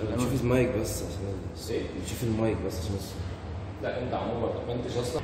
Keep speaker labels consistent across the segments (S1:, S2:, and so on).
S1: انا مفيش مايك بس عشان
S2: إيه؟
S1: نشوف المايك بس عشان
S2: لا انت عموما ما انتش اصلا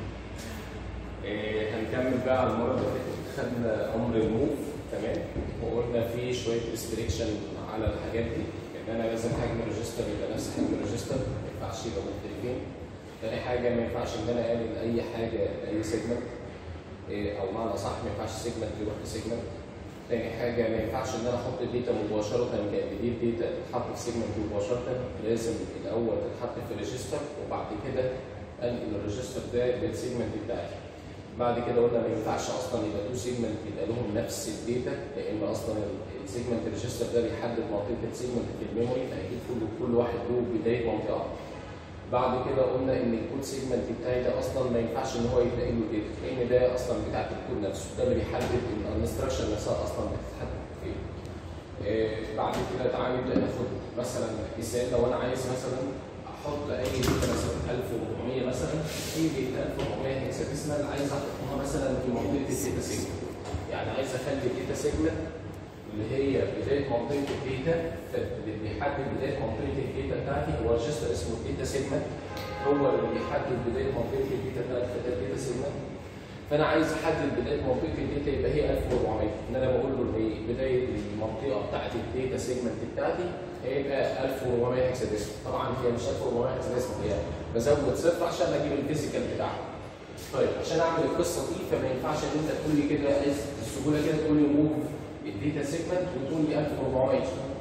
S2: إيه هنكمل بقى على المره اللي فاتت خدنا امر الموف تمام وقلنا في شويه ريستريكشن على الحاجات دي ان انا لازم حجم الريجستر يبقى نفس حجم الريجستر ما ينفعش يبقى مختلفين تاني حاجه ما ينفعش ان انا اقلل اي حاجه لاي سيجمنت إيه او معنى صح ما ينفعش سيجمنت يروح لسيجمنت تاني حاجه ما ينفعش ان انا احط الداتا مباشره كان دي الداتا تتحط في سيجمنت مباشره لازم الاول تتحط في ريجستر وبعد كده انقل الريجستر ده للسيجمنت بتاعي بعد كده قلنا ما ينفعش اصلا يبقى تو سيجمنت يبقى لهم نفس الداتا لان اصلا السيجمنت ريجستر ده بيحدد منطقه السيجمنت في الميموري فاكيد كل كل واحد له بدايه منطقه بعد كده قلنا ان الكود سيجمنت بتاعي ده اصلا ما ينفعش ان هو يتلاقي له داتا لان ده اصلا بتاعت الكود نفسه ده اللي بيحدد ان الانستراكشن نفسها اصلا بتتحدد فين إيه بعد كده تعالى نبدا ناخد مثلا مثال لو انا عايز مثلا احط اي داتا مثلا 1400 مثلا اي داتا 1400 هيكساديسمال عايز احطها مثلا في منطقه الداتا سيجمنت يعني عايز اخلي الداتا سيجمنت اللي هي بدايه منطقه الداتا اللي بيحدد بدايه منطقه الداتا بتاعتي هو ريجستر اسمه الداتا سيجمنت هو اللي بيحدد بدايه منطقه الداتا بتاعتي في الداتا سيجمنت فانا عايز احدد بدايه منطقه الداتا يبقى هي 1400 ان انا بقول له ان بدايه المنطقه بتاعت الداتا سيجمنت بتاعتي هيبقى 1400 هكساديسمال طبعا هي مش 1400 هكساديسمال هي بزود صفر عشان اجيب الفيزيكال بتاعها طيب عشان اعمل القصه دي فما ينفعش ان انت تقول لي كده عايز السهوله كده تقول لي موف الداتا سيجمنت وتقول لي 1400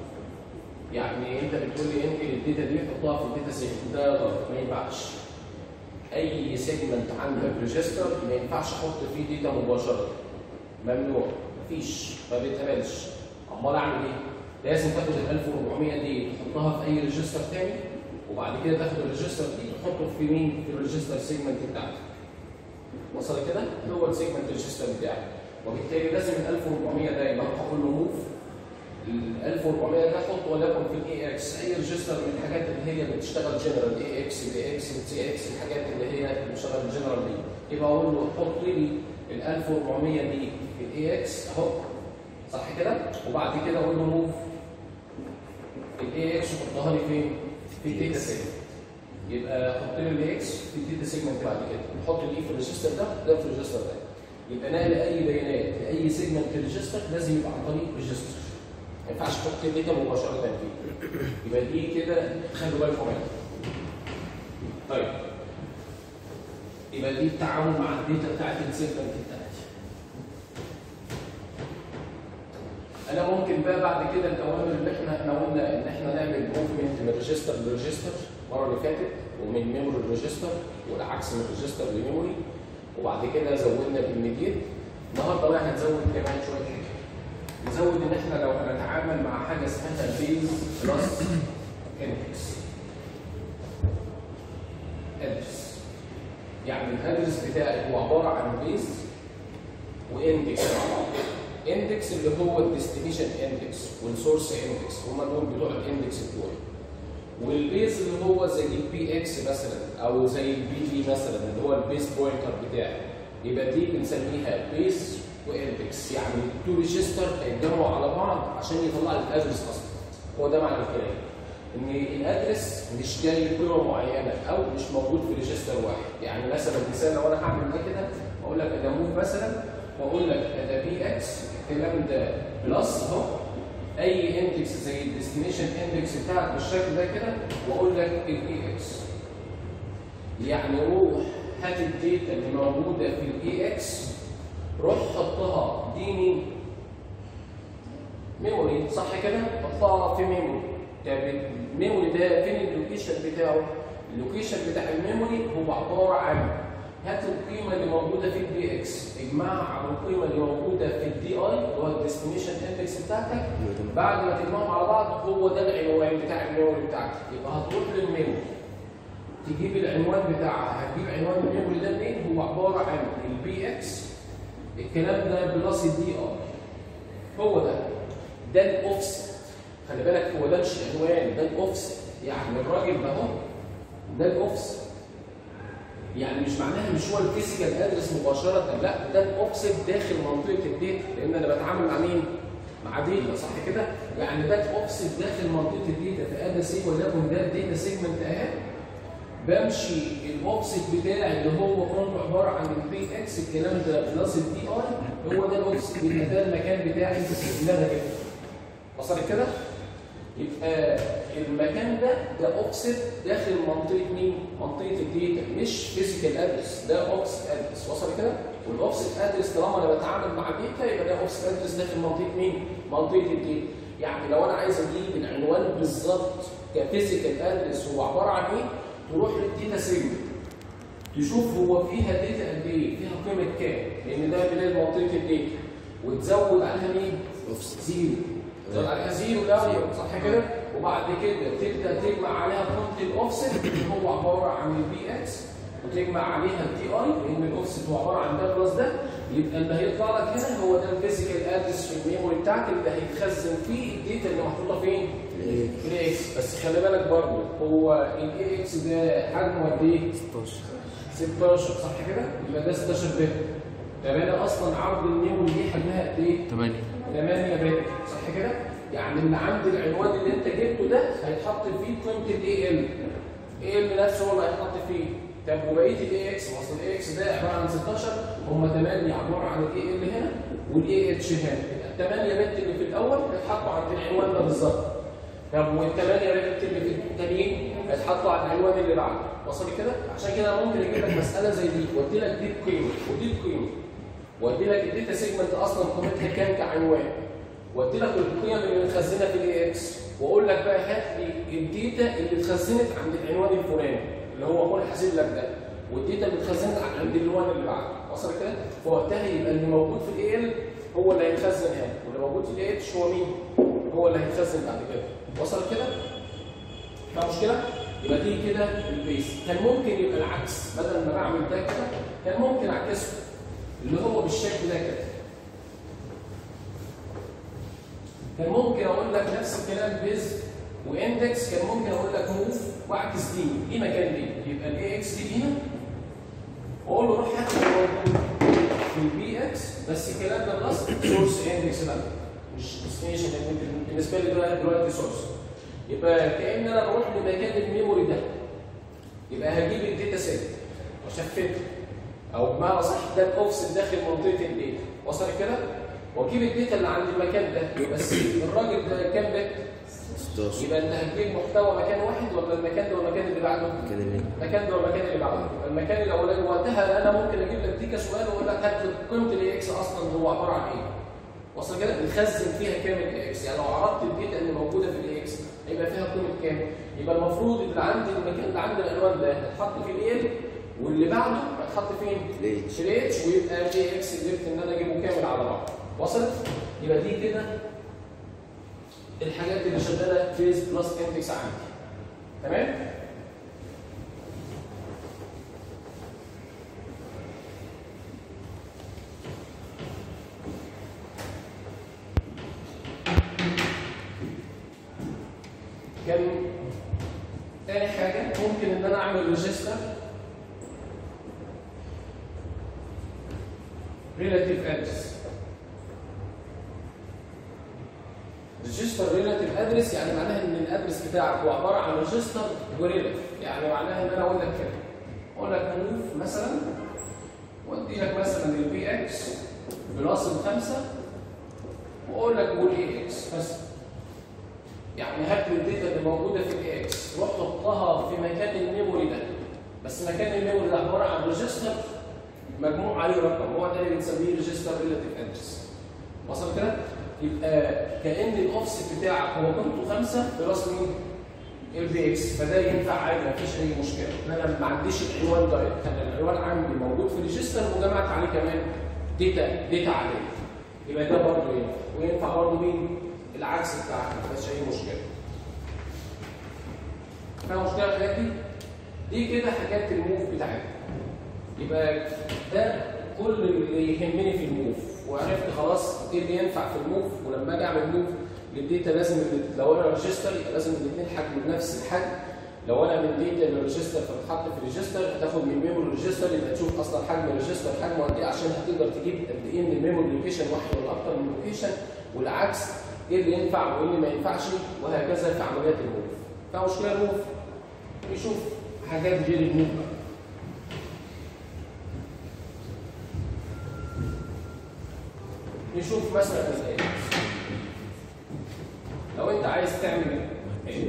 S2: يعني انت بتقول لي انقل الداتا دي حطها في الداتا سيجمنت ده غلط ما ينفعش اي سيجمنت عندك ريجستر ما ينفعش احط فيه داتا مباشره ممنوع مفيش ما بيتقبلش امال اعمل ايه؟ لازم تاخد ال 1400 دي تحطها في اي ريجستر تاني وبعد كده تاخد الريجستر دي تحطه في مين؟ في الريجستر سيجمنت بتاعتك. وصل كده؟ هو السيجمنت ريجستر بتاعي. وبالتالي لازم ال 1400 ده يبقى هقول له موف ال 1400 ده حطه وليكن في الاي اكس اي ريجستر من الحاجات اللي هي بتشتغل جنرال اي اكس بي اكس سي اكس الحاجات اللي هي بتشتغل جنرال دي يبقى اقول له حط لي ال 1400 دي في الاي اكس اهو صح كده؟ وبعد كده اقول له موف الاي اكس حطها لي فين؟ في الداتا سيجمنت يبقى حط لي الاي اكس في الداتا سيجمنت بعد كده نحط الاي في الريجستر ده ده في الريجستر ده يبقى نقل اي بيانات لاي سيجمنت ريجستر لازم يبقى عن طريق ريجستر ما ينفعش تحط الداتا مباشره فيه يبقى دي كده خلوا بالكم منها طيب يبقى دي التعامل مع الداتا بتاعت السيجمنت بتاعتي انا ممكن بقى بعد كده الاوامر اللي احنا احنا قلنا ان احنا نعمل موفمنت من ريجستر لريجستر المره اللي فاتت ومن ميموري لريجستر والعكس من ريجستر لميموري وبعد كده زودنا بالميديت النهارده بقى هنزود كمان شويه حاجات نزود ان احنا لو هنتعامل مع حاجه اسمها بيز بلس اندكس ادرس يعني الادرس بتاعي هو عباره عن بيز واندكس مع بعض اندكس اللي هو الديستنيشن اندكس والسورس اندكس هما دول بتوع الاندكس بتوعي والبيز اللي هو زي البي اكس مثلا او زي البي دي مثلا اللي هو البيز بوينتر بتاعي يبقى دي بنسميها بيز واندكس يعني تو ريجستر هيتجمعوا على بعض عشان يطلع لي الادرس اصلا هو ده معنى الكلام ان الادرس مش جاي قيمه معينه او مش موجود في ريجستر واحد يعني مثلا مثال لو انا هعمل ده كده اقول لك ده موف مثلا واقول لك ده بي اكس الكلام ده بلس اهو اي اندكس زي الديستنيشن اندكس بتاعك بالشكل ده كده واقول لك الاي اكس يعني روح هات الداتا اللي موجوده في الاي اكس روح حطها دي مين؟ ميموري صح كده؟ حطها في ميموري طب الميموري ده فين اللوكيشن بتاعه؟ اللوكيشن بتاع الميموري هو عباره عن هات القيمه اللي موجوده في الدي اكس اجمعها على القيمه اللي موجوده في الدي اي اللي هو الديستنيشن اندكس بتاعتك بعد ما تجمعهم على بعض هو ده العنوان بتاع الميموري بتاعتك يبقى هتروح للميموري تجيب العنوان بتاعها هتجيب عنوان الميموري ده منين؟ هو عباره عن البي اكس الكلام ده بلس الدي ار هو ده ده الاوفست خلي بالك هو ده مش عنوان ده الاوفست يعني الراجل ده اهو ده الاوفست يعني مش معناها مش هو الفيزيكال ادرس مباشره لا ده الاوفست داخل منطقه الداتا لان انا بتعامل مع مين؟ مع داتا صح كده؟ يعني باك اوفست داخل منطقه الداتا في ادا سي وليكن ده الداتا سيجمنت اهي بمشي الاوفست بتاعي اللي هو كله عباره عن البي اكس الكلام ده بلس الدي اي هو ده الاوفست بيبقى ده المكان بتاعي انت سجلها كده وصلت كده؟ يبقى المكان ده ده اوفست داخل منطقه مين؟ منطقه الداتا مش فيزيكال ادرس ده اوفست ادرس وصل كده؟ والاوفست ادرس طالما انا بتعامل مع الداتا يبقى ده اوفست ادرس داخل منطقه مين؟ منطقه الداتا يعني لو انا عايز اجيب العنوان بالظبط كفيزيكال ادرس هو عباره عن ايه؟ تروح للداتا سيجمنت تشوف هو فيها داتا قد ايه؟ فيها قيمه كام؟ لان ده بدايه منطقه الداتا وتزود عليها مين؟
S1: اوفست
S2: زيرو تزود عليها زيرو الاول صح كده؟ وبعد كده تبدا تجمع عليها قيمه الاوفست اللي هو عباره عن البي اكس وتجمع عليها التي اي لان الاوفست هو عباره عن ده بلس ده يبقى اللي هيطلع لك هنا هو ده الفيزيكال ادرس في الميموري بتاعك اللي هيتخزن فيه الداتا اللي محطوطه فين؟ في الاي اكس بس خلي بالك برضه هو الاي اكس ده حجمه قد ايه؟
S1: 16
S2: 16 صح كده؟ يبقى ده 16 بت طب انا اصلا عرض الميموري دي حجمها قد ايه؟
S3: 8
S2: 8 بت صح كده؟ يعني اللي عند العنوان اللي انت جبته ده هيتحط فيه قيمه الاي ال اي ال نفسه هو اللي هيتحط فيه طب وبقيه الاي اكس ما اصل الاي اكس ده عباره عن 16 هم 8 عباره عن الاي ال هنا والاي اتش هنا يبقى ال 8 بت اللي في الاول هيتحطوا عند العنوان ده بالظبط طب والثمانيه بت اللي في التانيين هيتحطوا على العنوان اللي بعده وصل كده عشان كده ممكن اجيب لك مساله زي دي وادي لك دي بقيمه ودي بقيمه وادي لك الداتا سيجمنت اصلا قيمتها كام كعنوان وادي لك القيم اللي متخزنه في الاي اكس واقول لك بقى هات لي الداتا اللي اتخزنت عند العنوان الفلاني اللي هو هو حاسب لك ده والداتا اللي اتخزنت عند العنوان اللي بعده وصل كده فوقتها يبقى اللي موجود في الاي ال هو اللي هيتخزن هنا واللي موجود في الاي اتش هو مين هو اللي هيتخزن بعد كده وصل كده فيها مشكله يبقى دي كده البيس كان ممكن يبقى العكس بدل ما بعمل ده كده كان ممكن اعكسه اللي هو بالشكل ده كده كان ممكن اقول لك نفس الكلام بيز واندكس كان ممكن اقول لك موف واعكس دي دي مكان دي يبقى الاي اكس دي هنا واقول له روح هات اللي موجود في البي اكس بس الكلام ده بلس سورس اندكس بقى مش ديستنيشن بالنسبه لي دلوقتي دلوقتي سورس يبقى كان انا بروح لمكان الميموري ده يبقى هجيب الداتا سيت واشفته او بمعنى صح ده الاوفست داخل منطقه الداتا وصل كده واجيب الداتا اللي عند المكان ده بس الراجل ده كام بت
S1: 16
S2: يبقى انت هتجيب محتوى مكان واحد ولا المكان ده والمكان اللي بعده
S1: كان اللي
S2: المكان ده والمكان اللي بعده المكان الاولاني وقتها انا ممكن اجيب لك دي كسؤال واقول لك هات لي قيمه الاي اكس اصلا هو عباره عن ايه وصل كده بنخزن فيها كام الاي اكس يعني لو عرضت الداتا اللي موجوده في الاي اكس هيبقى فيها قيمه كام يبقى المفروض اللي عندي المكان اللي عند العنوان ده هتحط في الاي واللي بعده هتحط فين
S1: الاتش
S2: في الاتش ويبقى الاي اكس قدرت ان انا اجيبه كامل على بعض وصلت يبقى دي كده الحاجات اللي شغاله فيز بلس اندكس عندي تمام كان تاني حاجه ممكن ان انا اعمل ريجستر relative address ريجستر ريلاتيف ادرس يعني معناها ان الادرس بتاعك هو عباره عن ريجستر وريلاتيف يعني معناها ان انا اقول لك كده اقول لك موف مثلا وادي لك مثلا البي اكس بلس الخمسه واقول لك قول اي اكس مثلا يعني هات لي الداتا اللي موجوده في الاي اكس روح حطها في مكان الميموري ده بس مكان الميموري ده عباره عن ريجستر مجموع عليه رقم هو ده اللي بنسميه ريجستر ريلاتيف ادرس وصل كده؟ يبقى كان الاوفست بتاعك هو قيمته 5 بلس مين؟ البي اكس فده ينفع عادي مفيش اي مشكله ان انا ما عنديش العنوان دايركت انا العنوان عندي موجود في الريجستر وجمعت عليه كمان داتا داتا عاديه يبقى ده برضه ينفع وينفع برضه مين؟ العكس بتاعك ما فيهاش اي مشكله فيها مشكله الحاجات دي؟ دي كده حاجات الموف بتاعتنا يبقى ده كل اللي يهمني في الموف وعرفت خلاص ايه اللي ينفع في الموف ولما اجي اعمل موف للديتا لازم ال- لو انا ريجستر يبقى لازم الاثنين حجم نفس الحجم لو انا من ديتا للريجستر فتتحط في الريجستر هتاخد من الميموري ريجستر يبقى تشوف اصلا حجم الريجستر حجمه قد ايه عشان هتقدر تجيب قد ايه من الميموري لوكيشن واحد ولا اكتر من لوكيشن والعكس ايه اللي ينفع وايه اللي ما ينفعش وهكذا في عمليات الموف فمشكله الموف نشوف حاجات غير الموف بقى. نشوف مثلا الآيات. لو انت عايز تعمل إيه؟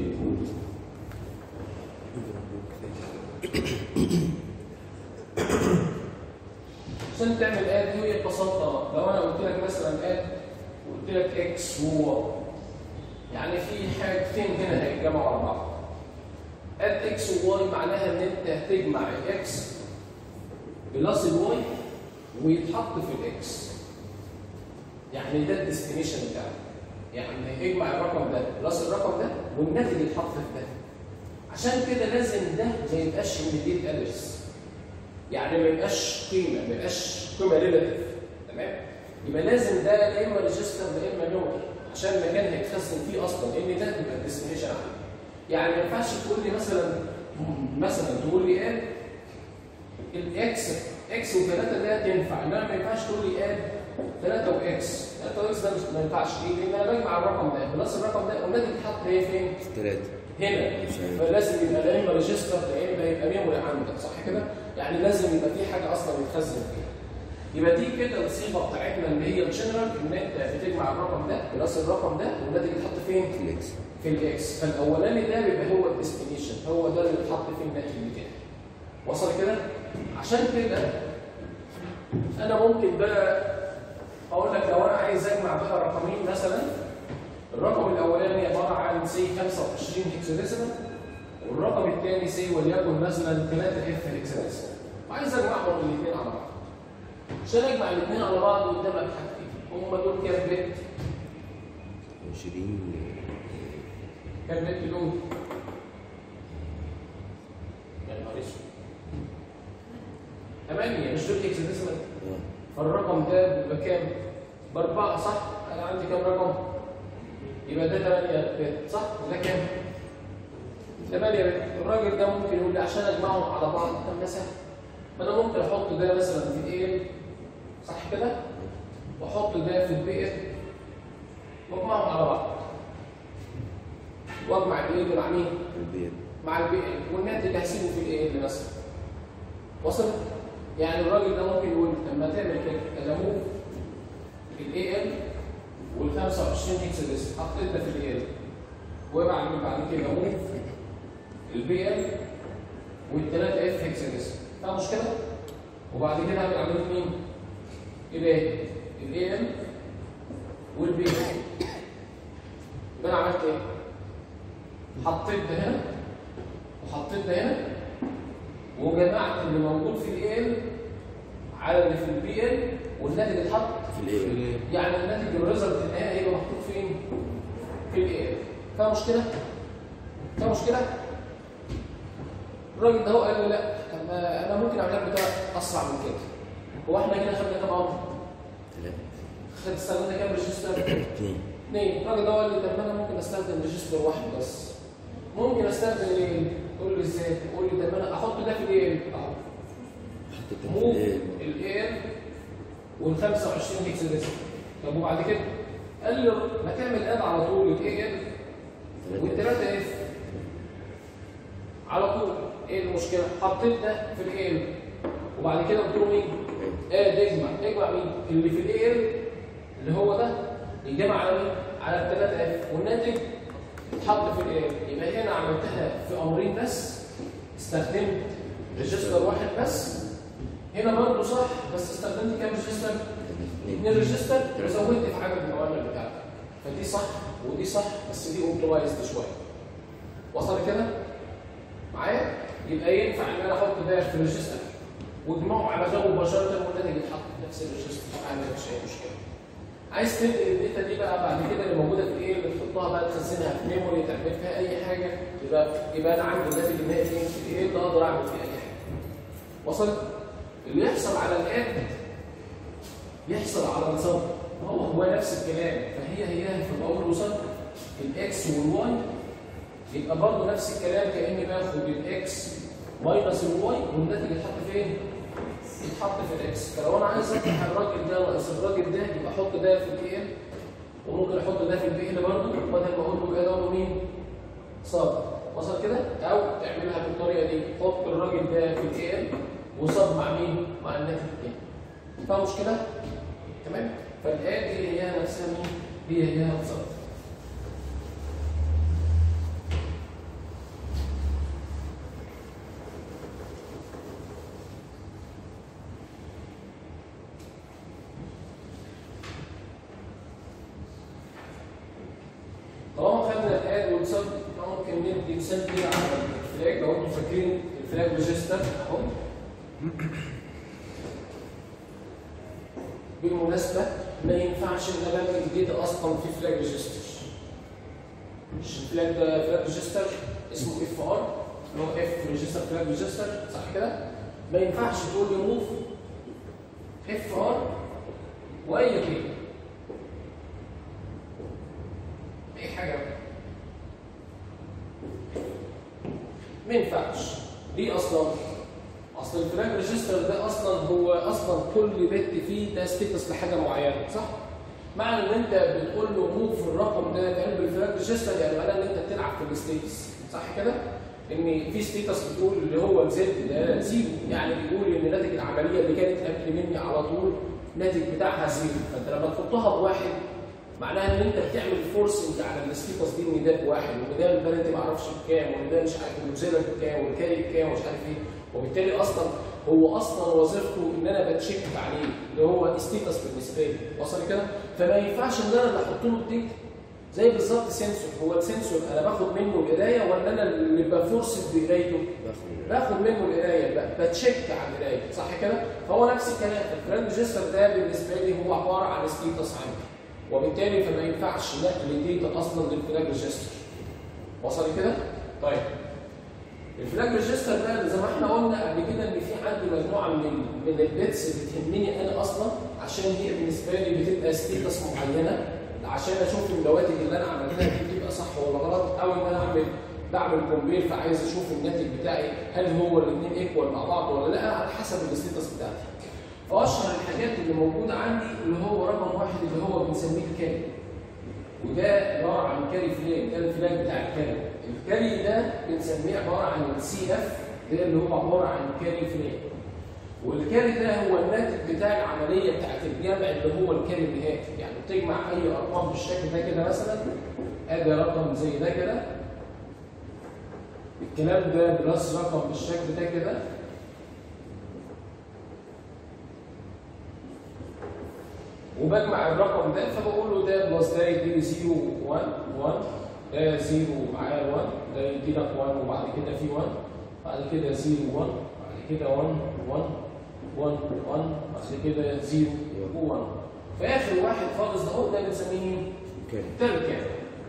S2: عشان تعمل اد دي هي ببساطه لو انا قلت لك مثلا اد وقلت لك اكس وواي يعني في حاجتين هنا هيتجمعوا على بعض اد اكس وواي معناها ان انت هتجمع الاكس بلس الواي ويتحط في الاكس يعني ده الديستنيشن بتاعك يعني اجمع الرقم ده بلس الرقم ده والناتج يتحط في ده عشان كده لازم ده ما يبقاش immediate address يعني ما يبقاش قيمه ما يبقاش قيمه ريلاتيف تمام يبقى لازم ده يا اما ريجستر يا اما ميموري عشان المكان هيتخزن فيه اصلا لان ده بيبقى الديستنيشن عندي يعني ما ينفعش تقول لي مثلا مثلا تقول لي اد الاكس اكس وثلاثه ده تنفع انما ما ينفعش تقول لي اد 3 واكس 3 واكس ده مش- ما ينفعش ليه؟ لان انا بجمع الرقم ده بلس الرقم ده والناتج يتحط هي فين؟
S1: ثلاثة
S2: هنا
S1: مش عارف.
S2: فلازم يبقى لا اما ريجستر لا اما يبقى ميموري عندك صح كده؟ يعني لازم يبقى في حاجه اصلا يتخزن فيها. يبقى دي كده الصيغه بتاعتنا اللي هي الجنرال ان انت بتجمع الرقم ده بلس الرقم ده والناتج يتحط فين؟
S1: فليكس
S2: في الاكس فالاولاني ده بيبقى هو الديستنيشن هو ده اللي بيتحط فيه الناتج بتاعي. وصل كده؟ عشان كده انا ممكن بقى اقول لك لو انا عايز اجمع بقى رقمين مثلا الرقم الاولاني عباره عن سي 25 هكساديسيمال والرقم الثاني سي وليكن مثلا 3 اف هكساديسيمال وعايز اجمعهم الاثنين على بعض عشان اجمع الاثنين على بعض قدامك حاجتين هم دول كام بت
S1: 20
S2: كام بت دول يا نهار اسود 8 مش دول هكساديسيمال
S1: اه
S2: فالرقم ده بيبقى كام؟ بأربعة صح؟ أنا عندي كام رقم؟ يبقى ده 8 بت صح؟ وده كام؟ 8 بت الراجل ده ممكن يقول لي عشان أجمعهم على بعض طب ده سهل فأنا ممكن أحط ده مثلا في الإيه صح كده؟ وأحط ده في البي وأجمعهم على بعض وأجمع الإيه مع مين؟
S1: البيت
S2: مع البي والناتج هسيبه في الايه مثلا وصل يعني الراجل ده ممكن يقول لما تعمل كده انا موف الاي ال وال 25 هيكس ديس حطيت ده في الاي ال وبعد بعد كده موف البي ال والثلاثه اف هيكس ديس فاهم مشكله وبعد كده هعمل عمليه مين؟ الايه؟ الاي ال والبي ال يبقى انا عملت ايه؟ حطيت ده هنا وحطيت ده هنا وجمعت اللي موجود في الاي ال على اللي في البي ال والناتج اتحط
S1: في الايه
S2: يعني الناتج الريزلت النهائي هيبقى محطوط فين؟ في الاي ال فيها مشكله؟ فيها مشكله؟ الراجل ده هو قال لي لا طب ما انا ممكن اعملها بطريقه اسرع من كده هو احنا كده خدنا كام امر؟
S1: ثلاثة
S2: خد استخدمنا كام ريجستر؟
S1: اثنين
S2: اثنين الراجل ده قال لي طب ما انا ممكن استخدم ريجستر واحد بس ممكن استخدم ايه؟ تقول لي ازاي؟ تقول لي طب ما انا احط ده في الايه؟ اهو
S1: حطيت في
S2: موف
S1: الايه
S2: الاير وال 25 هيكس ديسك طب وبعد كده قال لي ما تعمل اد على طول الاير والثلاثه اف على طول ايه المشكله؟ حطيت ده في الاير وبعد كده قلت له مين؟ اد اجمع اجمع مين؟ اللي في الاير اللي هو ده يجمع على مين؟ على الثلاثه اف والناتج اتحط في الاير يبقى هنا عملتها في امرين بس استخدمت ريجستر واحد بس هنا برضه صح بس استخدمت كام ريجستر؟ اثنين ريجستر وزودت في عدد الاوامر بتاعتك فدي صح ودي صح بس دي اوبتمايزد شويه وصل كده؟ معايا؟ يبقى ينفع ان انا احط ده في الريجستر واجمعه على ده مباشره والناتج يتحط في نفس الريجستر عادي مفيش اي مشكله. عايز تنقل الداتا دي بقى بعد كده اللي موجوده في الايه اللي تحطها بقى تخزنها في ميموري تعمل فيها اي حاجه يبقى يبقى انا عندي الناتج النهائي فين في الايه اللي اقدر اعمل فيه اي حاجه. وصل؟ اللي يحصل على الاد يحصل على الصب هو هو نفس الكلام فهي هي في الاول وصل الاكس والواي يبقى برضه نفس الكلام كاني باخد الاكس ماينس الواي والناتج يتحط فين؟ يتحط في الاكس فلو انا عايز افتح الراجل ده ناقص الراجل ده يبقى احط ده في الاي ال
S3: وممكن احط ده في البي ال برضه بدل ما اقول له ايه ده مين؟ صاد وصل كده؟ او تعملها بالطريقه دي حط الراجل ده في الاي ال وصاد مع مين؟ مع الناتج التاني فيها مشكله؟ تمام؟ فالآية دي هي نفسها مين؟ دي هي صاد طالما خدنا الاد والسب ممكن ندي مثال كده على الفلاج لو انتم فاكرين الفلاج ريجستر اهو بالمناسبه ما ينفعش ان انا اعمل جديد اصلا في فلاج ريجستر مش الفلاج ده فلاج ريجستر اسمه اف ار اللي هو اف ريجستر فلاج ريجستر صح كده؟ ما ينفعش تقول لي موف اف ار واي كلمه اي حاجه ما ينفعش ليه اصلا اصل الفلاج ريجستر ده اصلا هو اصلا كل بت فيه ده ستيتس لحاجه معينه صح معنى ان انت بتقول له موف الرقم ده في قلب الفلاج ريجستر يعني معناه ان انت بتلعب في الستيتس صح كده ان في ستيتس بتقول اللي هو الزد ده زيرو يعني بيقول ان ناتج العمليه اللي كانت قبل مني على طول الناتج بتاعها زيرو فانت لما تحطها بواحد معناها ان انت بتعمل فورسنج على الستيتس دي ان ده بواحد وان ده البلد ما اعرفش بكام وان ده مش عارف الوزيره بكام والكاري بكام ومش عارف ايه وبالتالي اصلا هو اصلا وظيفته ان انا بتشيك عليه اللي هو ستيتس بالنسبه لي وصل كده فما ينفعش ان انا اللي احط له الديت زي بالظبط سنسور هو السنسور انا باخد منه القرايه ولا انا اللي بفورس بقرايته
S1: باخد
S3: باخد منه القرايه ب- بتشيك على القرايه صح كده فهو نفس الكلام الفريند ريجستر ده بالنسبه لي هو عباره عن ستيتس عندي وبالتالي فما ينفعش نقل الداتا اصلا للفلاج ريجستر وصل كده طيب الفلاج ريجستر ده زي ما احنا قلنا قبل كده ان في عندي مجموعه من ال- من البيتس بتهمني انا اصلا عشان هي بالنسبه لي بتبقى ستيتس معينه عشان اشوف النواتج اللي انا عملتها دي بتبقى صح ولا غلط او ان انا اعمل بعمل كومبير فعايز اشوف الناتج بتاعي هل هو الاثنين ايكوال مع بعض ولا لا على حسب الستيتس بتاعتي. فاشهر الحاجات اللي موجوده عندي اللي هو رقم واحد اللي هو بنسميه الكاري. وده عباره عن كاري فلاج ده الفلاج بتاع الكاري. الكاري ده بنسميه عباره عن السي اف ده اللي هو عباره عن كاري فلاج. والكاري ده هو الناتج بتاع العمليه بتاعت الجمع اللي هو الكاري النهائي، يعني بتجمع اي ارقام بالشكل ده كده مثلا ادي رقم زي ده كده الكلام ده بلس رقم بالشكل ده كده وبجمع الرقم ده فبقول له ده بلس ده يديني 0 1 1 ده 0 معاه 1 ده يدي لك 1 وبعد كده في 1 بعد كده 0 1 بعد كده 1 1 1 1 بعد كده 0 و1 في اخر واحد خالص ده هو ده بنسميه مين؟
S1: كام
S3: تالت كام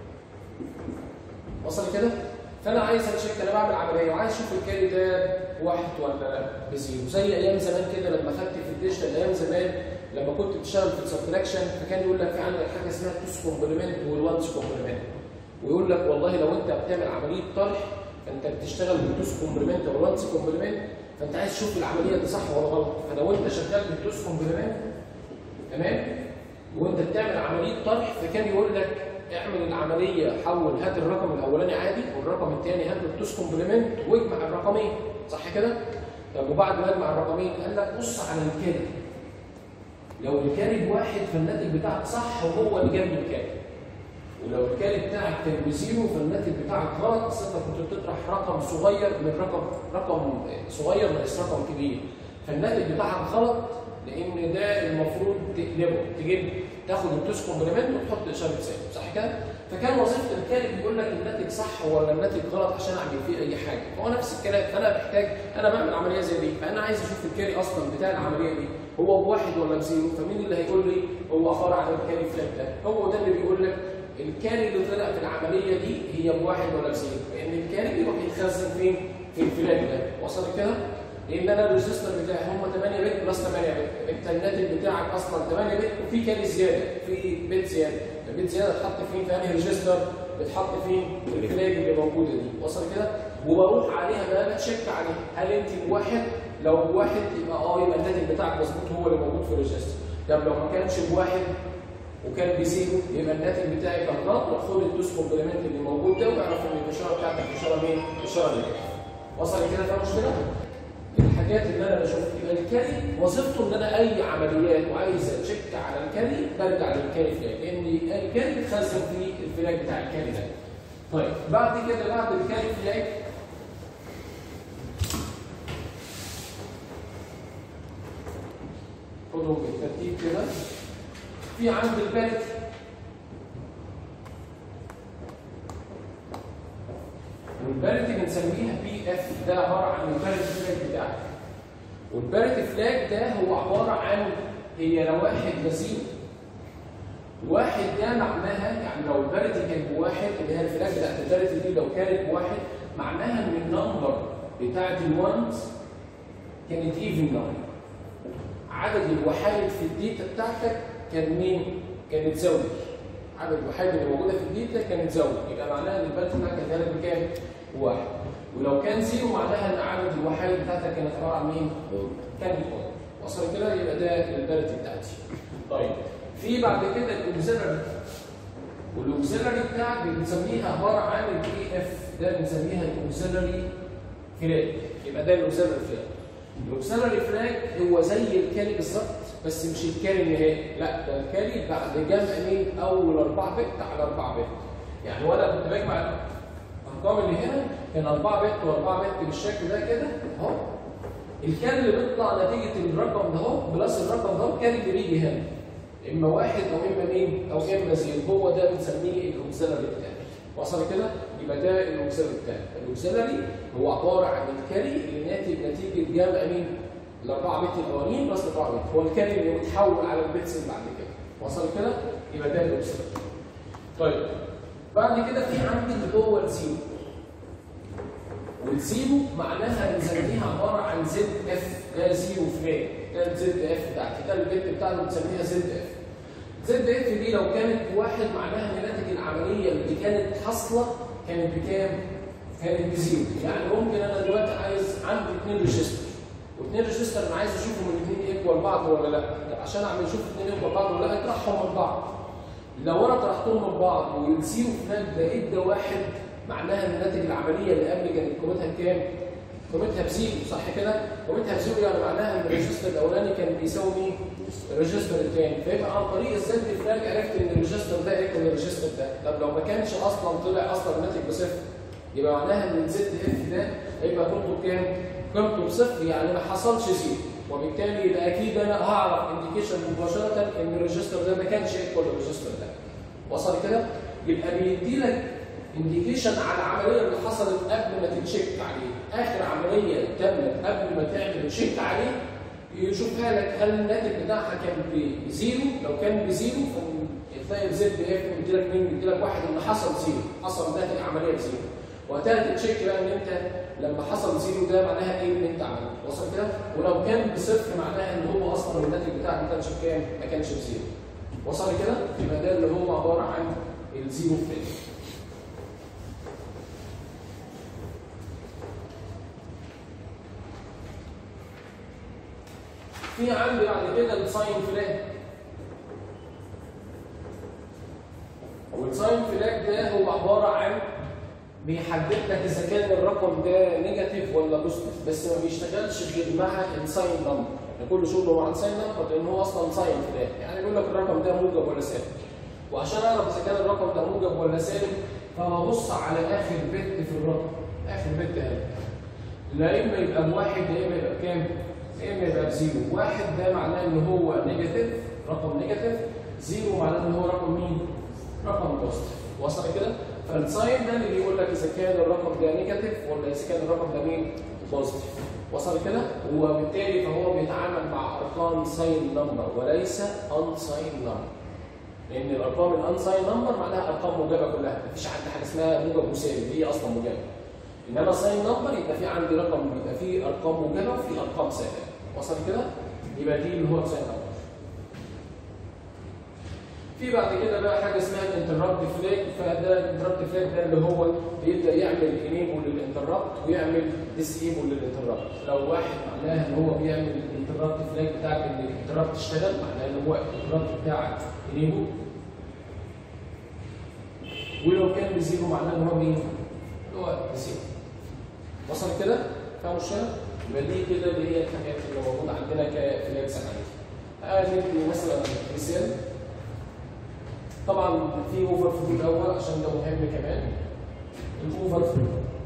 S3: وصل كده؟ فانا عايز اتشيك انا بعمل عمليه وعايز اشوف الكاري ده واحد ولا بزيرو زي ايام زمان كده لما خدت في الديجيتال ايام زمان لما كنت بتشتغل في السبتراكشن فكان يقول لك في عندك حاجه اسمها توس كومبلمنت والوانس كومبلمنت ويقول لك والله لو انت بتعمل عمليه طرح فانت بتشتغل بالتوس كومبلمنت او الوانس كومبلمنت فانت عايز تشوف العمليه دي صح ولا غلط فلو انت شغال بالتوس كومبلمنت تمام وانت بتعمل عمليه طرح فكان يقول لك اعمل العمليه حول هات الرقم الاولاني عادي والرقم الثاني هات التوس كومبلمنت واجمع الرقمين صح كده؟ طب وبعد ما اجمع الرقمين قال لك بص على الكاري لو الكاري بواحد فالناتج بتاعك صح وهو اللي جنب الكاري ولو الكاري بتاعك كان بزيرو فالناتج بتاعك غلط اصل انت كنت بتطرح رقم صغير من رقم رقم صغير ناقص رقم كبير فالناتج بتاعك غلط لان ده المفروض تقلبه تجيب تاخد التوس كومبلمنت وتحط اشاره سالب صح كده؟ فكان وظيفه الكاري بيقول لك الناتج صح ولا الناتج غلط عشان اعمل فيه اي حاجه فهو نفس الكلام فانا محتاج انا بعمل عمليه زي دي فانا عايز اشوف الكاري اصلا بتاع العمليه دي هو بواحد ولا بزيرو فمين اللي هيقول لي هو عباره عن الكاري فلاج ده هو ده اللي بيقول لك الكاري اللي طلع في العمليه دي هي بواحد ولا بزيرو لان الكاري بيروح يتخزن فين؟ في الفلاج ده وصل كده؟ لان انا الريجستر بتاعي هم 8 بت بلس 8 بت انت الناتج بتاعك اصلا 8 بت وفي كاري زياده في بت زياده البت زياده تتحط فين في انهي ريجستر بتحط فين في الفلاج اللي موجوده دي وصل كده وبروح عليها بقى بتشيك عليها هل انت بواحد لو بواحد يبقى اه يبقى الناتج بتاعك مظبوط هو اللي موجود في الريجستر طب لو ما كانش بواحد وكان بزيرو يبقى الناتج بتاعي كان نقط وخد الدوس كومبلمنت اللي موجود ده واعرف ان الاشاره بتاعتك اشاره مين؟ اشاره نيجاتيف. وصل كده فيها مشكله؟ الحاجات اللي انا بشوفها يبقى الكاري وظيفته ان انا اي عمليات وعايز اتشيك على الكاري برجع للكاري فلاج لان الكاري بيتخزن في الفلاج بتاع الكاري ده. طيب بعد كده بعد الكاري فلاج خدهم بالترتيب كده في عند البارت والبارت بنسميها بي اف ده عباره عن البارت فلاج بتاعك والبارت فلاج ده هو عباره عن هي لواحد لزيرو واحد ده معناها يعني لو البارت كان بواحد اللي هي الفلاج بتاعت البارت دي لو كانت بواحد معناها ان النمبر بتاعت الوانز كانت ايفن نمبر عدد الوحايد في الداتا بتاعتك كان مين؟ كانت زوجي. عدد الوحايد اللي موجوده في الداتا كانت زوجي، يبقى معناها ان البلد بتاعتك كانت بكام؟ واحد. ولو كان زيرو معناها ان عدد الوحايد بتاعتك كانت عباره عن مين؟ كانت واحد. وصل كده يبقى ده البلد بتاعتي. طيب في بعد كده الاوكسيلري والاوكسيلري بتاعك بنسميها عباره عن الاي اف ده بنسميها الاوكسيلري فلاج يبقى ده الاوكسيلري فلاج. الاوكسيلري فلاج هو زي الكاري بالظبط بس مش الكاري النهائي لا ده الكاري بعد جمع مين اول 4 بت على 4 بت يعني وانا كنت بجمع الارقام اللي هنا كان 4 بت و4 بت بالشكل ده كده اهو الكاري اللي بيطلع نتيجه الرقم ده اهو بلس الرقم ده الكاري اللي بيجي هنا اما واحد او اما مين او اما زيرو هو ده بنسميه الاوكسيلري بتاعي وصل كده يبقى ده الاوكسيلري بتاعي الاوكسيلري هو عباره عن الكاري اللي ناتج نتيجه جمع مين الاربعه بت الاولانيين بلس الاربعه بت هو الكاري اللي متحول على البيتس اللي بعد كده وصل كده يبقى ده الاوكسيلري طيب بعد كده في عندي اللي هو الزيرو والزيرو معناها بنسميها عباره عن زد اف ده زيرو فلاج ده زد اف بتاعتي ده البت بتاعته بنسميها زد اف زد اف دي لو كانت واحد معناها ان ناتج العمليه اللي كانت حاصله كانت بكام؟ كانت بزيرو يعني ممكن انا دلوقتي عايز عندي اثنين ريجستر واثنين ريجستر انا عايز اشوفهم الاثنين ايكوال بعض ولا لا طب عشان اعمل اشوف الاثنين ايكوال بعض ولا لا اطرحهم من بعض لو انا طرحتهم من بعض والزيرو فلاج ده ادى واحد معناها ان ناتج العمليه اللي قبل كانت قيمتها بكام؟ قيمتها بزيرو صح كده؟ قيمتها بزيرو يعني معناها ان الريجستر الاولاني كان بيساوي مين؟ الريجستر الثاني فيبقى عن طريق الزد فلاج عرفت ان الريجستر ده ايكوال الريجستر ده طب لو ما كانش اصلا طلع اصلا الناتج بصفر يبقى معناها ان الزد اف ده هيبقى قيمته بكام؟ قيمته بصفر يعني ما حصلش زيرو وبالتالي يبقى اكيد انا هعرف انديكيشن مباشره ان الريجستر ده ما كانش ايكوال الريجستر ده وصل كده؟ يبقى بيدي لك انديكيشن على العمليه اللي حصلت قبل ما تتشيك عليه اخر عمليه تمت قبل ما تعمل تشيك عليه يشوفها لك هل الناتج بتاعها كان بزيرو لو كان بزيرو فتلاقي الزد اف بيدي لك مين بيدي لك واحد ان حصل زيرو حصل ناتج عمليه بزيرو وقتها تتشيك بقى ان انت لما حصل زيرو ده معناها ايه اللي انت عملته وصل كده ولو كان بصفر معناها ان هو اصلا الناتج بتاعك ما كانش بكام ما كانش بزيرو وصل كده يبقى ده اللي هو عباره عن الزيرو فلاج في عندي بعد كده الساين فلاج والساين فلاج ده هو عباره عن بيحدد لك اذا كان الرقم ده نيجاتيف ولا بوزيتيف بس ما بيشتغلش غير مع الساين نمبر يعني كل شغله مع الساين نمبر لان هو اصلا ساين فلاج يعني بيقول لك الرقم ده موجب ولا سالب وعشان اعرف اذا كان الرقم ده موجب ولا سالب فببص على اخر بت في الرقم اخر بت هنا لا اما يبقى بواحد يا اما يبقى بكام؟ يا اما يبقى بزيرو واحد ده معناه ان هو نيجاتيف رقم نيجاتيف زيرو معناه ان هو رقم مين؟ رقم بوزيتيف وصل كده؟ فالساين ده اللي بيقول لك اذا كان الرقم ده نيجاتيف ولا اذا كان الرقم ده مين؟ بوزيتيف وصل كده؟ وبالتالي فهو بيتعامل مع ارقام ساين نمبر وليس ان ساين نمبر لان الارقام الان ساين نمبر معناها ارقام موجبه كلها مفيش عندي حاجه اسمها موجب وسالب هي اصلا موجبه انما ساين نمبر يبقى في عندي رقم يبقى في ارقام موجبه وفي ارقام سالبه وصل كده؟ يبقى دي اللي هو ساين نمبر في بعد كده بقى حاجه اسمها الانتربت فلاج فده الانتربت فلاج ده اللي هو بيبدا يعمل انيبل للانتربت ويعمل ديسيبل للانتربت لو واحد معناها ان هو بيعمل الانتربت فلاج بتاعك ان الانتربت اشتغل معناها ان هو الانتربت بتاعك انيبل ولو كان بزيرو معناه ان هو مين؟ اللي هو بزيرو وصل كده؟ فاهم مشكله؟ يبقى دي كده اللي هي الحاجات اللي موجوده عندنا كفلاكس عادي. ندي مثلا مثال طبعا في اوفر فلو الاول عشان ده مهم كمان الاوفر فلو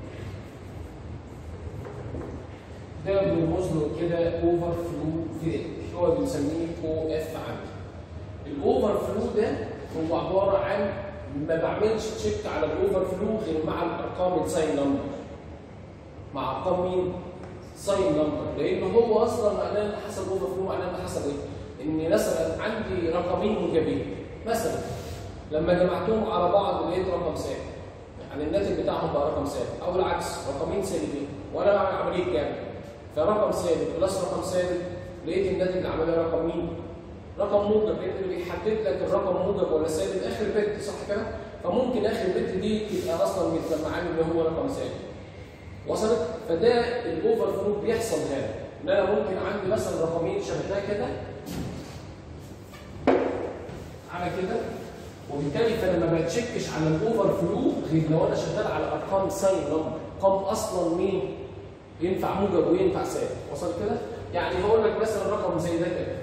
S3: ده بنرمز له كده اوفر فلو فيريك هو بنسميه او اف عندي الاوفر فلو ده هو عباره عن ما بعملش تشيك على الاوفر فلو غير مع الارقام الساين نمبر مع ارقام مين؟ ساين نمبر لان هو اصلا معناه ان حصل اوفر فلو معناه ان حصل ايه؟ ان مثلا عندي رقمين موجبين مثلا لما جمعتهم على بعض لقيت رقم ثابت يعني الناتج بتاعهم بقى رقم ثابت او العكس رقمين سالبين وانا بعمل عمليه جمع فرقم ثابت بلس رقم ثابت لقيت الناتج العمليه رقم مين؟ رقم موجب لان اللي بيحدد لك الرقم موجب ولا سالب اخر بت صح كده؟ فممكن اخر بت دي تبقى اصلا متجمعان اللي هو رقم ثابت. وصلت؟ فده الاوفر فلو بيحصل هنا ان انا ممكن عندي مثلا رقمين شبه ده كده على كده وبالتالي فانا ما بتشكش على الاوفر فلو غير لو انا شغال على ارقام ساين نمبر ارقام اصلا مين؟ ينفع موجب وينفع سالب وصل كده؟ يعني هقول لك مثلا رقم زي ده كده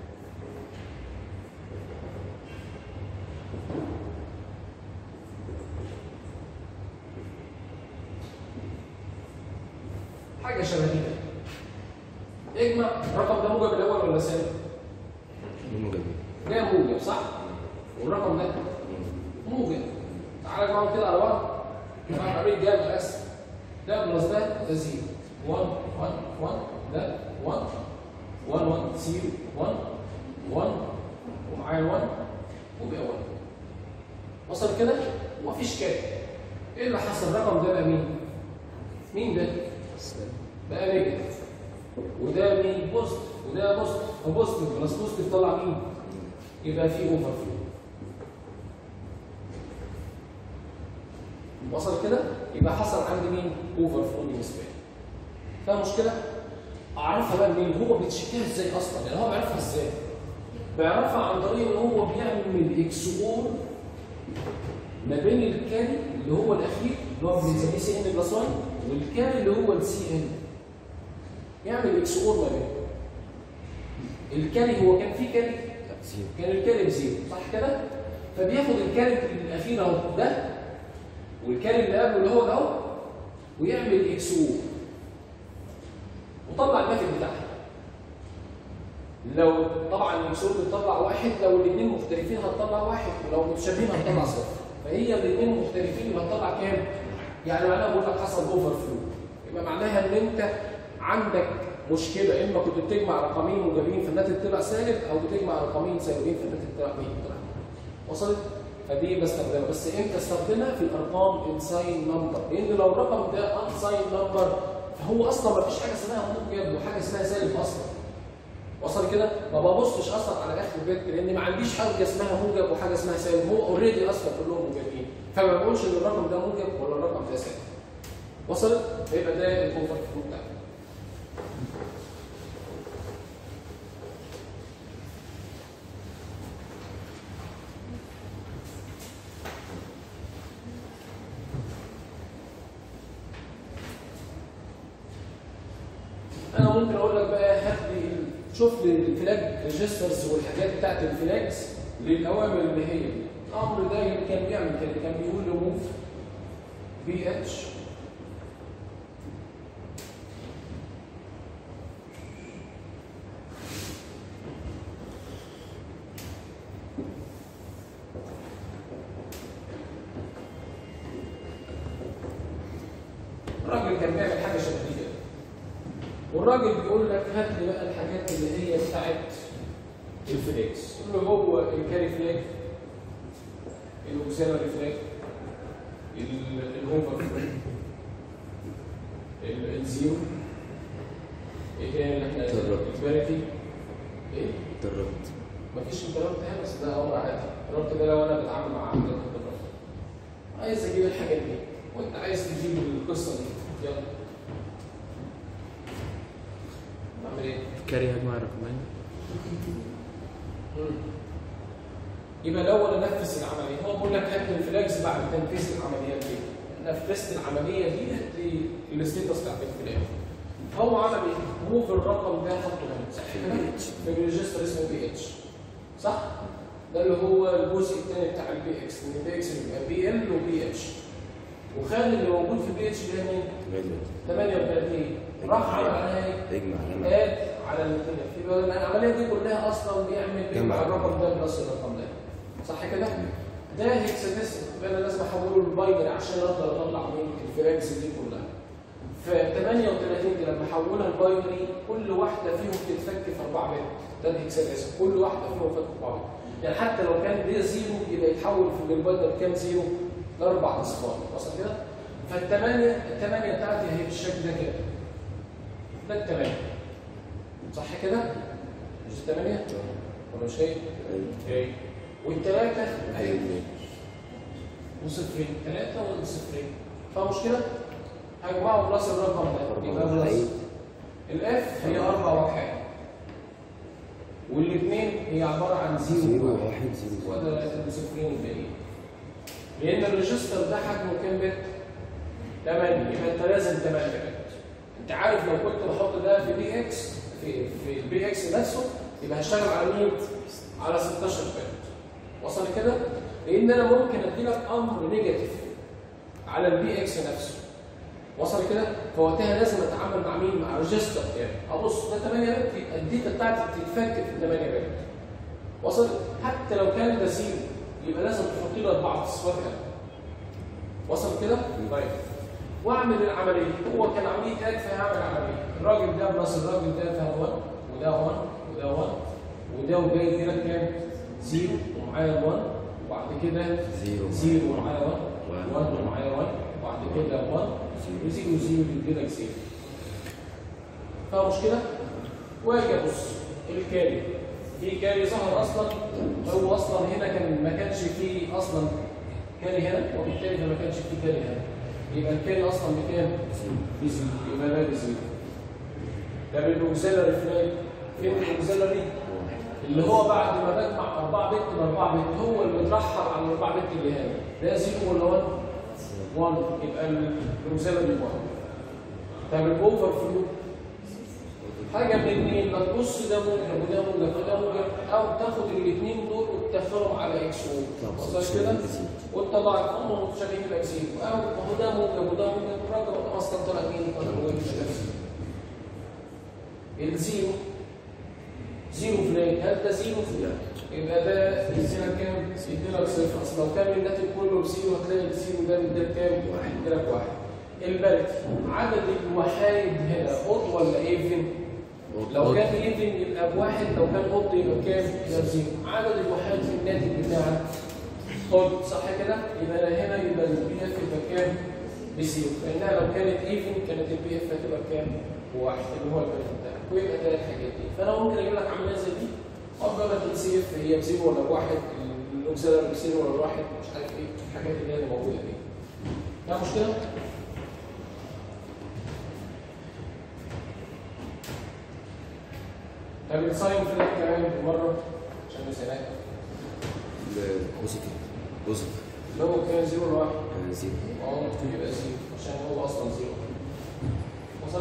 S3: حاجه شبه دي كده اجمع الرقم ده موجب الاول ولا سالب؟
S1: موجب
S3: ده موجب صح؟ والرقم ده موجب تعالى نقعد كده على بعض طبعا عمليه جمع بس ده بلس ده ده زيرو 1 1 1 ده 1 1 1 0 1 1 ومعايا 1 وبقى 1 وصل كده؟ ومفيش كده ايه اللي حصل؟ الرقم ده بقى مين؟ مين ده؟ بقى نيجاتيف وده مين؟ بوزيتيف وده بوزيتيف فبوزيتيف بلس بوزيتيف طلع مين؟ يبقى في اوفر فلو وصل كده يبقى حصل عندي مين اوفر فلو بالنسبه لي فاهم مشكله اعرفها بقى منين هو بيتشكلها ازاي اصلا يعني هو بيعرفها ازاي بيعرفها عن طريق ان هو بيعمل اكس اور ما بين الكاري اللي هو الاخير اللي هو بنسميه سي ان بلس 1 والكاري اللي هو السي ان يعمل اكس اور ما بينهم الكاري هو كان فيه كاري
S1: لا زيرو
S3: كان الكاري بزيرو صح كده؟ فبياخد الكاري الاخير اهو ده والكاري اللي قبله اللي هو ده اهو ويعمل اكس او وطلع الناتج بتاعها لو طبعا الاكس او بتطلع واحد لو الاثنين مختلفين هتطلع واحد ولو متشابهين هتطلع صفر فهي الاثنين مختلفين يبقى هتطلع كام؟ يعني معناها بقول لك حصل اوفر فلو يبقى معناها ان انت عندك مشكله اما كنت بتجمع رقمين موجبين فالناتج طلع سالب او بتجمع رقمين سالبين فالناتج طلع مين طلع وصلت فدي بستخدمها بس امتى استخدمها في الارقام انساين نمبر لان لو الرقم ده انساين نمبر فهو اصلا ما فيش حاجه اسمها موجب وحاجه اسمها سالب اصلا وصل كده ما ببصش اصلا على اخر البيت لان ما عنديش حاجه اسمها موجب وحاجه اسمها سالب هو اوريدي اصلا كلهم موجبين فما بقولش ان الرقم ده موجب ولا الرقم ده سالب وصلت فيبقى ده الاوفر فلو بتاعنا انا ممكن اقول لك بقى هات لي شوف لي الفلاج ريجسترز والحاجات بتاعت الفلاجز للاوامر اللي هي دي. الامر ده اللي كان بيعمل كده كان بيقول له موف بي اتش الراجل كان بيعمل حاجه شبه دي كده والراجل بيقول لك هات لي بقى الحاجات اللي هي بتاعت الفليكس اللي هو الكاري فلاج الاوكسيلري فلاج ال- الهوفر فلاج ال- الزيرو ايه تاني اللي احنا
S1: الربط.
S3: الباريتي ايه
S1: دربت
S3: مفيش انتربت هنا بس ده امر عادي الربط ده لو انا بتعامل مع عمليه الربط عايز اجيب الحاجات دي وانت عايز تجيب القصه دي يلا اعمل ايه؟
S1: كاري هجمع رقمين
S3: يبقى الاول انفذ العمليه هو بيقول لك هات الفلاجز بعد تنفيذ العمليات دي نفذت العمليه دي هات لي الستيتس بتاعت الفلاج فهو عمل ايه؟ موف الرقم ده حطه هنا صح كده؟ في الريجستر اسمه بي اتش صح؟ ده اللي هو الجزء الثاني بتاع البي اكس ان البي اكس بيبقى بي ال وبي اتش وخلي اللي موجود في البي اتش ده مين؟ 38 راح عمل عليها ايه؟
S1: اجمع لما
S3: اد على الاثنين يبقى العمليه دي كلها اصلا بيعمل
S1: جمع.
S3: بيجمع الرقم ده بلس الرقم ده صح كده؟ ده هيكساديسيمال يبقى انا لازم احوله للباينري عشان اقدر اطلع مين الفراكس دي كلها ف 38 دي لما احولها لباينري كل واحده فيهم تتفك في 4 بت ده الهكساديسيمال كل واحده فيهم فك في 4 بت يعني حتى لو كان ده زيرو يبقى يتحول في الباينري كام زيرو؟ لاربع اصفار وصل كده؟ فالثمانيه الثمانيه بتاعتي هي بالشكل ده كده ده الثمانيه صح كده؟ مش الثمانيه؟ ولا مش هي؟ هي والثلاثه هي وصفرين ثلاثة وصفرين فمشكلة هجمعه بلس الرقم ده يبقى بلس الاف هي أربع وحيد والاثنين هي عبارة عن زيرو
S1: زيرو
S3: وواحد.
S1: واحد زيرو
S3: وده الصفرين الباقيين لأن الريجستر ده حجمه كام بت؟ 8 يبقى أنت لازم 8 بت أنت عارف لو كنت بحط ده في بي إكس في في البي إكس نفسه يبقى هشتغل على مين؟ على 16 بت وصل كده؟ لان انا ممكن ادي لك امر نيجاتيف على البي اكس نفسه وصل كده فوقتها لازم اتعامل مع مين مع ريجستر يعني ابص ده 8 بت يبقى الداتا بتاعتي بتتفك في 8 بت وصل حتى لو كان ده زيرو يبقى لازم تحط له اربعه اصفار كده وصل كده طيب واعمل العمليه هو كان عمليه اد فهعمل عمليه الراجل ده بلس الراجل ده فهو 1 وده 1 وده 1 وده وجاي يديلك كام؟ زيرو ومعايا 1 وبعد كده
S1: زيرو
S3: زيرو ومعايا 1
S1: واحد.
S3: 1 ومعايا 1 وبعد كده 1
S1: زيرو.
S3: وزيرو زيرو يديلك زيرو فيها مشكله؟ واجي ابص الكاري في كاري ظهر اصلا هو اصلا هنا كان ما كانش فيه اصلا كاري هنا وبالتالي ما كانش فيه كاري هنا يبقى الكاري اصلا بكام؟ بزيرو يبقى ده بزيرو ده بالاوكسيلري فلاج فين الاوكسيلري؟ اللي هو بعد ما بجمع 4 بت ب 4 بت هو اللي بيترحل على ال 4 بت اللي هنا ده زيرو ولا 1 1 يبقى الاوكسيلري 1 طب الاوفر فلو حاجه من الاثنين ما تبص ده موجب وده موجب وده موجب او تاخد الاثنين دول وتدخلهم على اكس
S1: طب،
S3: وصل كده وتضاعفهم وتشبيه الاكسين او ما هو ده موجب وده موجب الرقم اصلا طلع مين طلع هو مش نفسه الزيرو زيرو فلاج هل ده زيرو يبقى ده يديلك كام؟ يديلك صفر اصل لو كان الناتج كله بزيرو هتلاقي الزيرو ده بيديلك كام؟
S1: واحد.
S3: يديلك واحد البلد عدد الوحايد هنا اوض ولا ايفن؟ لو كان ايفن يبقى بواحد لو كان اوض يبقى بكام؟ يبقى بزيرو عدد الوحيد في الناتج بتاعك اوض صح كده؟ يبقى هنا يبقى البي اف يبقى كام؟ بزيرو لانها لو كانت ايفن كانت البي اف هتبقى بكام؟ بواحد اللي هو البلد بتاعك ويبقى ثلاث حاجات دي فانا ممكن اجيب لك عمليه زي دي افضل لك السي اف هي بزيرو ولا بواحد الاوكسيلر بزيرو ولا بواحد مش عارف ايه الحاجات اللي هي اللي موجوده دي فيها مشكله؟ طب الساين فلاج كمان بالمره عشان نسيناها
S1: بوزيتيف بوزيتيف
S3: اللي هو كان زيرو ولا واحد؟
S1: زيرو
S3: اه يبقى زيرو عشان هو اصلا زيرو وصل؟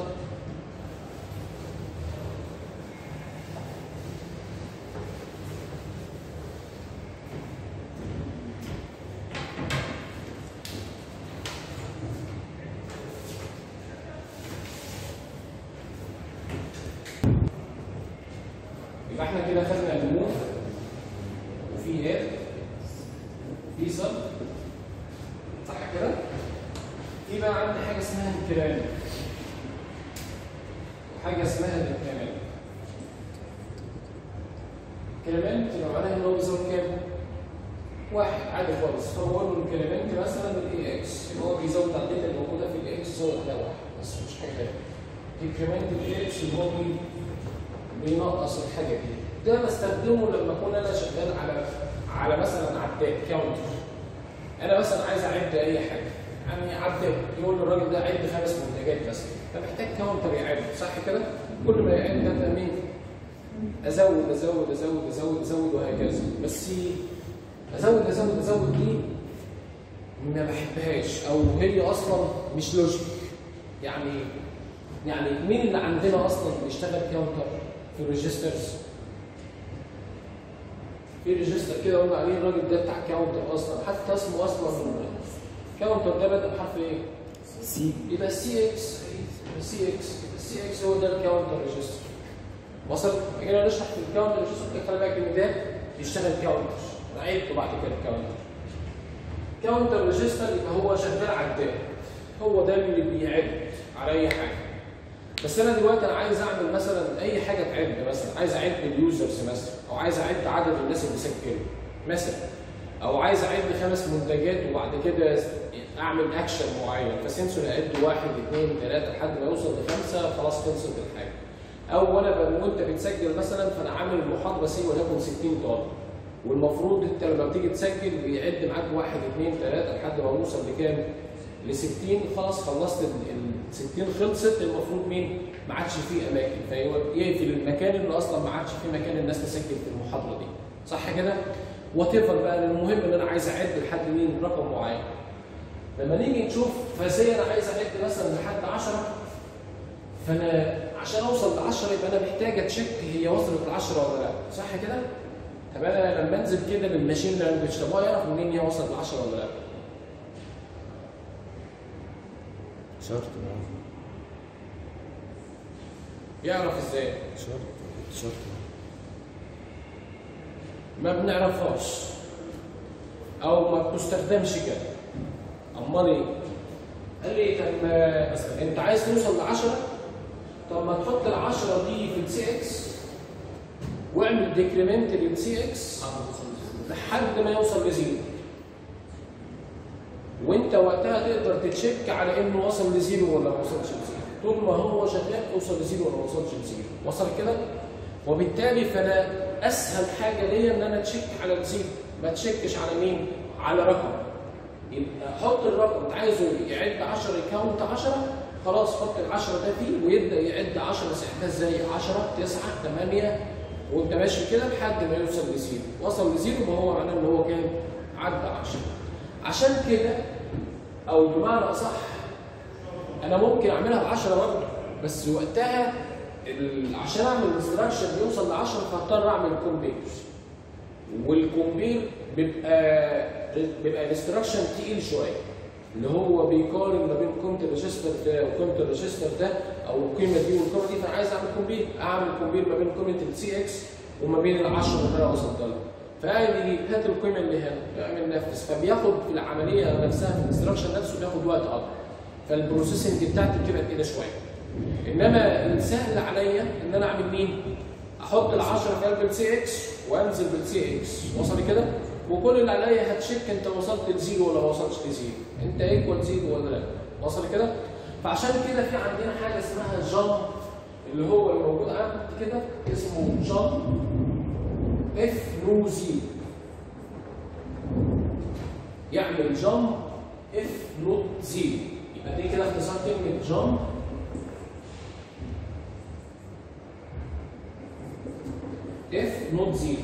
S3: يبقى احنا كده خدنا الموف وفي هاد وفي صب صح كده؟ في بقى عندي حاجه اسمها انكرام وحاجه اسمها الانكرامنت انكرامنت لو معناها ان هو بيساوي كام؟ واحد عادي خالص فبقول له انكرامنت مثلا بالاي اكس اللي هو بيزود على الداتا اللي موجوده في الاكس يزود عليها واحد بس مش حاجه تانيه انكرامنت بالاي اكس اللي هو بي- بينقص الحاجه دي ده بستخدمه لما اكون انا شغال على على مثلا عداد كاونتر انا مثلا عايز اعد اي حاجه يعني عداد يقول للراجل ده عد خمس منتجات مثلا فمحتاج كاونتر يعد صح كده؟ كل ما يعد ده مين؟ ازود ازود ازود ازود ازود وهكذا بس ازود ازود ازود دي ما بحبهاش او هي اصلا مش لوجيك يعني يعني مين اللي عندنا اصلا بيشتغل كاونتر في الريجسترز في ريجستر كده قلنا عليه الراجل ده بتاع كاونتر اصلا حتى اسمه اصلا كاونتر ده بدا بحرف ايه؟
S1: سي
S3: يبقى السي اكس السي اكس السي اكس هو ده الكاونتر ريجستر وصل جينا نشرح في الكاونتر ريجستر خلي بالك ان ده بيشتغل كاونتر انا عيبته بعد كده الكاونتر كاونتر ريجستر يبقى هو شغال عداد هو ده اللي بيعد على اي حاجه بس انا دلوقتي انا عايز اعمل مثلا اي حاجه تعد مثلا عايز اعد اليوزرز مثلا او عايز اعد عدد الناس اللي سجلوا مثلا او عايز اعد خمس منتجات وبعد كده اعمل اكشن معين فسنسور اعد واحد اثنين ثلاثه لحد ما يوصل لخمسه خلاص خلصت الحاجه او وانا ب- وانت بتسجل مثلا فانا عامل المحاضره سي وليكن 60 طالب والمفروض انت لما بتيجي تسجل بيعد معاك واحد اثنين ثلاثه لحد ما نوصل لكام؟ ل 60 خلاص خلصت ال ال 60 خلصت المفروض مين؟ ما عادش فيه اماكن فيقفل المكان اللي اصلا ما عادش فيه مكان الناس تسجل في المحاضره دي صح كده؟ وات ايفر بقى المهم ان انا عايز اعد لحد مين؟ رقم معين لما نيجي نشوف فازاي انا عايز اعد مثلا لحد 10 فانا عشان اوصل ل 10 يبقى انا محتاج اتشيك هي وصلت ل 10 ولا لا صح كده؟ طب انا لما انزل كده بالماشين لانجوج طب هو يعرف منين هي وصلت ل 10 ولا لا؟
S1: شرط
S3: يعرف ازاي؟
S1: شرط شرط
S3: ما بنعرفهاش او ما بتستخدمش كده امال ايه؟ قال لي طب ما انت عايز توصل ل 10 طب ما تحط ال 10 دي في السي اكس واعمل ديكريمنت للسي اكس لحد ما يوصل لزيرو وانت وقتها تقدر تتشيك على انه وصل لزيرو ولا ما وصلش لزيرو طول ما هو شغال توصل لزيرو ولا ما وصلش لزيرو وصل كده وبالتالي فانا اسهل حاجه ليا ان انا اتشيك على الزيرو ما تشيكش على مين على رقم يبقى حط الرقم انت عايزه يعد 10 يكاونت 10 خلاص حط ال 10 ده فيه ويبدا يعد 10 ساعتها ازاي 10 9 8 وانت ماشي كده لحد ما يوصل لزيرو وصل لزيرو يبقى هو معناه ان هو كام عدى 10 عشان كده او بمعنى اصح انا ممكن اعملها ب 10 برضه بس وقتها ال- عشان اعمل انستراكشن يوصل ل 10 فاضطر اعمل كومبير والكومبير بيبقى بيبقى الانستراكشن تقيل شويه اللي هو بيقارن ما بين قيمه الريجستر ده وقيمه الريجستر ده او القيمه دي والقيمه دي فانا عايز اعمل كومبير اعمل كومبير ما بين قيمه السي اكس وما بين ال 10 اللي انا وصلت لها فقال لي هات القيمه اللي هنا اعمل نفذ فبياخد في العمليه نفسها في الانستراكشن نفسه بياخد وقت اكتر فالبروسيسنج بتاعتي بتبقى كده شويه انما السهل عليا ان انا اعمل مين؟ احط ال 10 في قلب السي اكس وانزل بالسي اكس وصل كده؟ وكل اللي عليا هتشيك انت وصلت لزيرو ولا ما وصلتش لزيرو انت ايكوال زيرو ولا لا وصل كده؟ فعشان كده في عندنا حاجه اسمها جامب اللي هو اللي موجود عندي كده اسمه جامب اف نو زيرو يعمل جامب اف نوت زيرو يبقى دي كده اختصار كلمه جامب اف نوت زيرو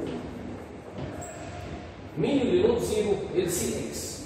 S3: مين اللي نوت زيرو؟ السي اكس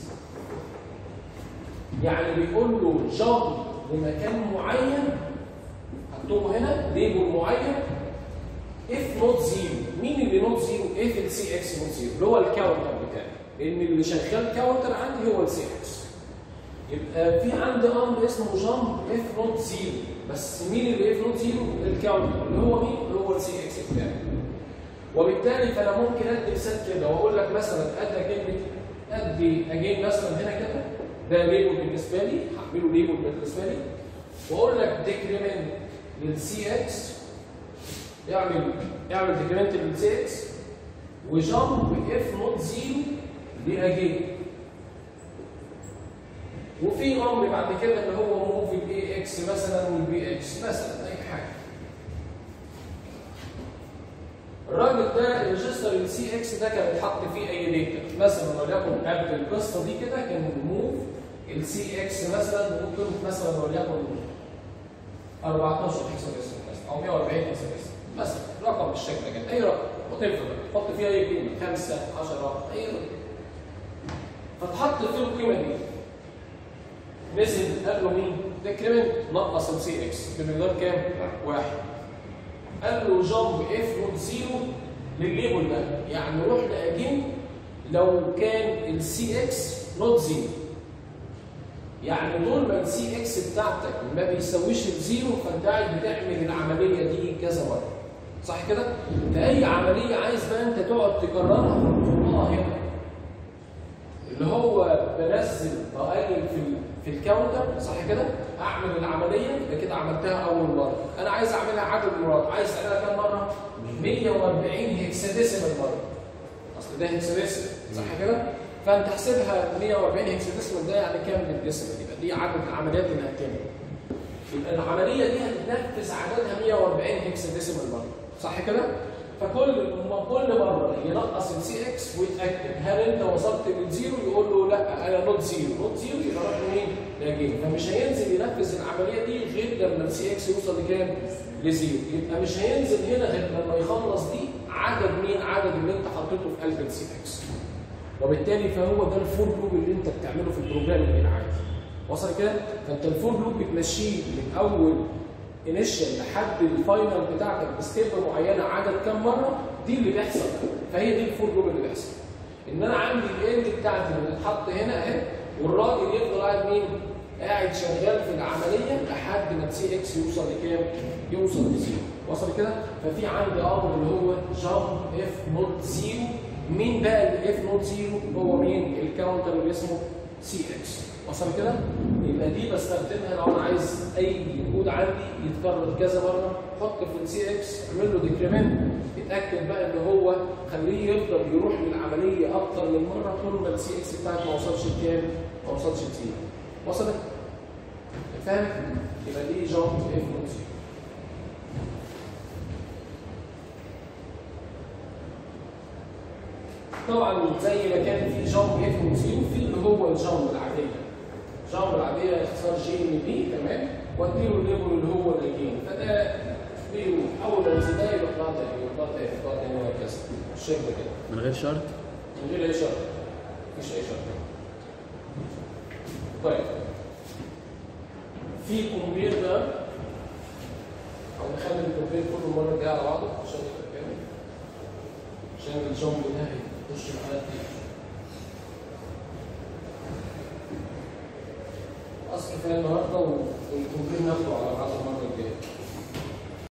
S3: يعني بيقول له جامب لمكان معين هكتبه هنا ليبل معين اف نوت زيرو مين اللي نوت زيرو؟ اف السي اكس نوت زيرو اللي هو الكاونتر بتاعي لان اللي شغال كاونتر عندي هو السي اكس يبقى في عندي امر اسمه جامب اف نوت زيرو بس مين اللي اف نوت زيرو؟ الكاونتر اللي هو مين؟ اللي هو السي اكس بتاعي وبالتالي فانا ممكن ادي مثال كده واقول لك مثلا ادي كلمه ادي اجيب مثلا هنا كده ده ليبل بالنسبه لي هعمله ليبل بالنسبه لي واقول لك ديكريمنت للسي اكس اعمل اعمل ديكريمنت للسي اكس وجامب اف نوت زيرو لاجيب وفي امر بعد كده اللي هو موف الاي اكس مثلا والبي اكس مثلا اي حاجه الراجل ده الريجستر السي اكس ده كان بيتحط فيه اي داتا مثلا وليكن قبل القصه دي كده كان موف السي اكس مثلا ممكن مثلا وليكن 14 هكساديسمال مثلا او 140 هكساديسمال مثلا رقم بالشكل ده كده اي رقم وتفرق تحط فيها اي قيمه 5 10 اي قيمه فتحط فيه القيمه دي نزل قال له مين؟ ديكريمنت نقص السي اكس بمقدار كام؟ واحد قال له جامب اف نوت زيرو للليبل ده يعني روح لاجين لو كان السي اكس نوت زيرو يعني طول ما السي اكس بتاعتك ما بيساويش الزيرو فانت قاعد بتعمل العمليه دي كذا مره صح كده؟ فاي عمليه عايز بقى انت تقعد تكررها حطها هنا اللي هو بنزل بقلل في ال- في الكاونتر صح كده؟ اعمل العمليه يبقى كده عملتها اول مره انا عايز اعملها عدد مرات عايز اعملها كام مره؟ 140 هكساديسيمال مره اصل ده هكساديسيمال صح كده؟ فانت احسبها 140 هكساديسيمال ده يعني كام بالديسيمال يبقى دي عدد العمليات اللي هتتم يبقى العمليه دي هتتنفذ عددها 140 هكساديسيمال مره صح كده؟ فكل م- كل مره ينقص السي اكس ويتاكد هل انت وصلت للزيرو يقول له لا انا نوت زيرو نوت زيرو يبقى راح لمين؟ لاجين فمش هينزل ينفذ العمليه دي غير لما السي اكس يوصل لكام؟ لزيرو يبقى مش هينزل هنا غير لما يخلص دي عدد مين؟ عدد اللي انت حطيته في قلب السي اكس وبالتالي فهو ده الفور لوب اللي انت بتعمله في البروجرامنج العادي وصل كده فانت الفور لوب بتمشيه من اول انيشال لحد الفاينل بتاعتك بستيب معينه عدد كام مره دي اللي بيحصل فهي دي الفور لوب اللي بيحصل ان انا عندي الاند بتاعتي اللي اتحط هنا اهي والراجل يفضل قاعد مين؟ قاعد شغال في العمليه لحد ما السي اكس يوصل لكام؟ يوصل لزيرو وصل كده؟ ففي عندي امر اللي هو جامب اف نوت زيرو مين بقى الاف نوت زيرو؟ هو مين؟ الكاونتر اللي اسمه سي اكس وصل كده؟ يبقى دي بستخدمها لو انا عايز اي كود عندي يتكرر كذا مره حط في السي اكس اعمل له ديكريمنت اتاكد بقى ان هو خليه يفضل يروح للعمليه اكتر من مره طول ما السي اكس بتاعك ما وصلش لكام؟ ما وصلش لزيرو وصلت؟ فاهم؟ يبقى دي جامب اف نوت زيرو طبعا زي ما كان في جامب اف نوت زيرو في اللي هو الجامب العاديه جامب العاديه اختصار جي ام بي تمام واديله الليبل اللي هو الجين فده بيرو اول ما ينزل ده يبقى طلع تاني يبقى طلع تاني يبقى طلع تاني وهكذا بالشكل كده
S1: من غير شرط
S3: من غير اي شرط مفيش اي شرط طيب في كومبير بقى او نخلي الكومبير كله مره الجايه على بعضه عشان يبقى كامل عشان الجامب ده هيخش معانا كتير اصل كفايه النهارده والكومبير ناخده على بعض المره